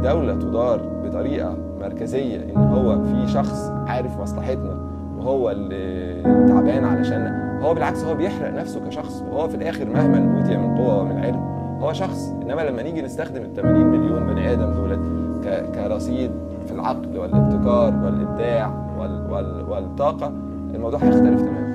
الدوله تدار بطريقه مركزيه ان هو في شخص عارف مصلحتنا وهو اللي تعبان علشان هو بالعكس هو بيحرق نفسه كشخص وهو في الاخر مهما اوتي من قوه ومن علم هو شخص انما لما نيجي نستخدم ال 80 مليون بني ادم دولت ك- كرصيد في العقل والابتكار والابداع وال وال والطاقه الموضوع هيختلف تماما